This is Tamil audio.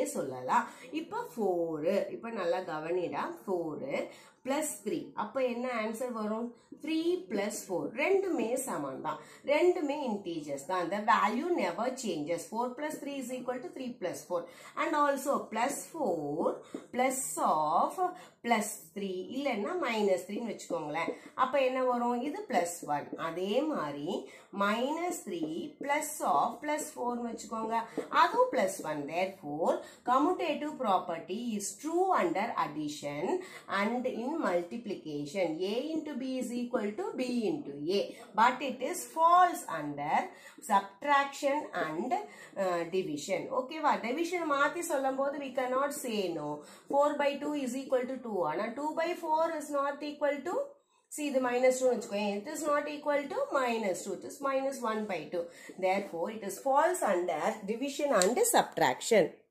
சொல்லலாம் இப்போ ஃபோரு இப்போ நல்லா கவனிடா ஃபோரு பிளஸ் த்ரீ அப்போ என்ன ஆன்சர் வரும் த்ரீ பிளஸ் ஃபோர் ரெண்டுமே சமம் தான் ரெண்டுமே இன்டீஜர்ஸ் தான் the value never changes four plus three is equal to three plus four and also plus four plus of plus three இல்லைன்னா மைனஸ் த்ரீன்னு வச்சுக்கோங்களேன் அப்போ என்ன வரும் இது பிளஸ் ஒன் அதே மாதிரி minus three plus of plus ஃபோர்னு வச்சுக்கோங்க அதுவும் plus one therefore commutative property is true under addition and in multiplication a into b is equal to b into a but it is false under subtraction and uh, division okay வா division மாத்தி சொல்லும் போது we cannot say no 4 by 2 is equal to 2 ஆனா 2 by 4 is not equal to See the minus 2 வச்சுக்கோங்க it is not equal to minus 2 it is minus 1 by 2 therefore it is false under division and subtraction